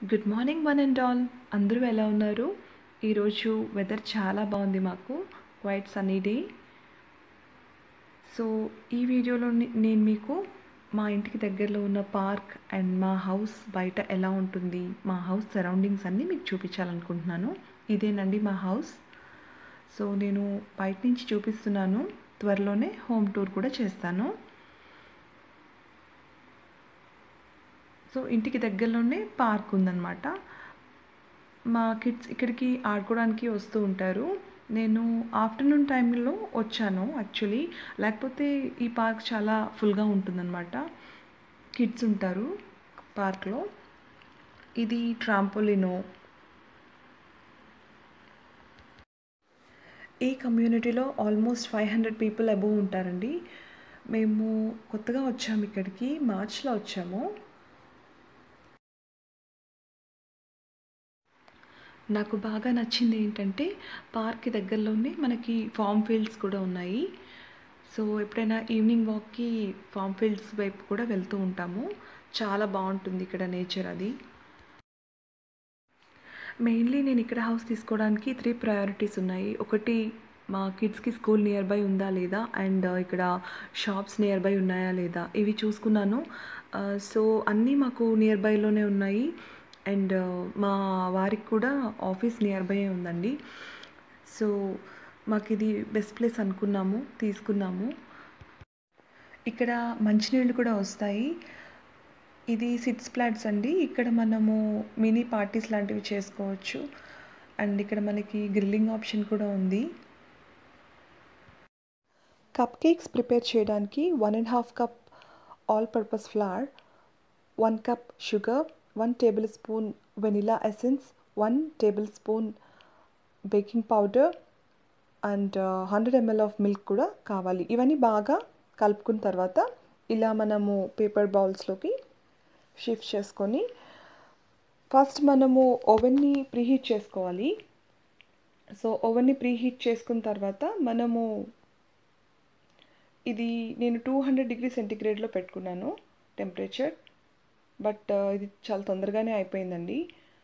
good morning one and all అందరూ ఎలా ఉన్నారు ఈరోజు వెదర్ చాలా బాగుంది మాకు క్వైట్ సన్నీ డే సో ఈ వీడియోలో ని- నేను మీకు మా ఇంటికి దగ్గరలో ఉన్న పార్క్ అండ్ మా హౌస్ బయట ఎలా ఉంటుంది మా హౌస్ సరౌండింగ్స్ అన్నీ మీకు చూపించాలనుకుంటున్నాను ఇదేనండి మా హౌస్ సో నేను బయట నుంచి చూపిస్తున్నాను త్వరలోనే హోమ్ టూర్ కూడా చేస్తాను సో ఇంటికి దగ్గరలోనే పార్క్ ఉందన్నమాట మా కిడ్స్ ఇక్కడికి ఆడుకోవడానికి వస్తూ ఉంటారు నేను ఆఫ్టర్నూన్ టైంలో వచ్చాను యాక్చువల్లీ లేకపోతే ఈ పార్క్ చాలా ఫుల్గా ఉంటుందన్నమాట కిడ్స్ ఉంటారు పార్క్లో ఇది ట్రాంపోలినో ఈ కమ్యూనిటీలో almost five hundred people above ఉంటారండి మేము కొత్తగా వచ్చాము ఇక్కడికి మార్చ్లో వచ్చాము నాకు బాగా నచ్చింది ఏంటంటే పార్క్ దగ్గరలోనే మనకి ఫామ్ ఫీల్డ్స్ కూడా ఉన్నాయి సో ఎప్పుడైనా ఈవినింగ్ వాక్కి ఫామ్ ఫీల్డ్స్ వైపు కూడా వెళ్తూ ఉంటాము చాలా బాగుంటుంది ఇక్కడ నేచర్ అది మెయిన్లీ నేను ఇక్కడ హౌస్ తీసుకోవడానికి త్రీ ప్రయారిటీస్ ఉన్నాయి ఒకటి మా కిడ్స్కి స్కూల్ నియర్ బై ఉందా లేదా అండ్ ఇక్కడ షాప్స్ నియర్ బై ఉన్నాయా లేదా ఇవి చూసుకున్నాను సో అన్నీ మాకు నియర్ బైలోనే ఉన్నాయి అండ్ మా వారికి కూడా ఆఫీస్ నియర్ బై ఉందండి సో మాకు ఇది బెస్ట్ ప్లేస్ అనుకున్నాము తీసుకున్నాము ఇక్కడ మంచినీళ్ళు కూడా వస్తాయి ఇది సిట్స్ ప్లాట్స్ అండి ఇక్కడ మనము మినీ పార్టీస్ లాంటివి చేసుకోవచ్చు అండ్ ఇక్కడ మనకి గ్రిల్లింగ్ ఆప్షన్ కూడా ఉంది కప్ కేక్స్ ప్రిపేర్ చేయడానికి one and half cup all purpose flour one cup sugar one tablespoon vanilla essence one tablespoon baking powder and hundred ML of milk కూడా కావాలి ఇవన్నీ బాగా కలుపుకున్న తర్వాత ఇలా మనము పేపర్ బౌల్స్లోకి షిఫ్ట్ చేసుకొని ఫస్ట్ మనము ఓవెన్ని ప్రీహీట్ చేసుకోవాలి సో ఓవెన్ని ప్రీహీట్ చేసుకున్న తర్వాత మనము ఇది నేను టూ హండ్రెడ్ డిగ్రీ సెంటిగ్రేడ్లో పెట్టుకున్నాను టెంపరేచర్ బట్ ఇది చాలా తొందరగానే అయిపోయిందండి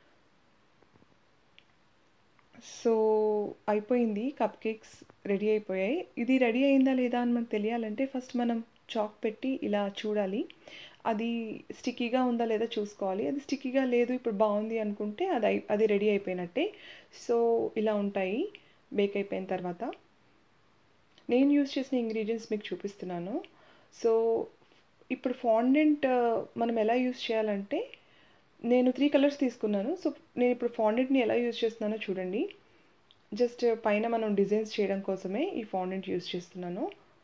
సో అయిపోయింది కప్ కేక్స్ రెడీ అయిపోయాయి ఇది రెడీ అయిందా లేదా అని మనకు తెలియాలంటే ఫస్ట్ మనం చాక్ పెట్టి ఇలా చూడాలి అది స్టిక్కీగా ఉందా లేదా చూసుకోవాలి అది స్టిక్కీగా లేదు ఇప్పుడు బాగుంది అనుకుంటే అది అయి అది రెడీ అయిపోయినట్టే సో ఇలా ఉంటాయి బేక్ అయిపోయిన తర్వాత నేను యూజ్ చేసిన ఇంగ్రీడియంట్స్ మీకు చూపిస్తున్నాను సో ఇప్పుడు ఫాండెంట్ మనం ఎలా యూజ్ చేయాలంటే నేను త్రీ కలర్స్ తీసుకున్నాను సో నేను ఇప్పుడు ఫాండెంట్ని ఎలా యూజ్ చేస్తున్నానో చూడండి జస్ట్ పైన మనం డిజైన్స్ చేయడం కోసమే ఈ ఫాండెంట్ యూజ్ చేస్తున్నాను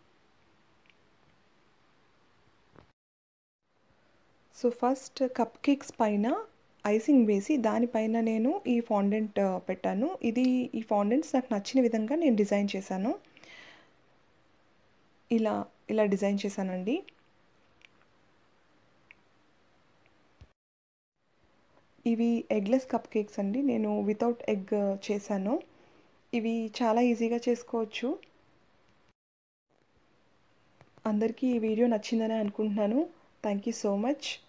సో ఫస్ట్ కప్ కేక్స్ పైన ఐసింగ్ వేసి దానిపైన నేను ఈ ఫాండెంట్ పెట్టాను ఇది ఈ ఫాండెంట్స్ నాకు నచ్చిన విధంగా నేను డిజైన్ చేశాను ఇలా ఇలా డిజైన్ చేశానండి ఇవి ఎగ్లెస్ కప్ కేక్స్ అండి నేను వితౌట్ ఎగ్ చేశాను ఇవి చాలా ఈజీగా చేసుకోవచ్చు అందరికీ ఈ వీడియో నచ్చిందని అనుకుంటున్నాను థ్యాంక్ యూ సో మచ్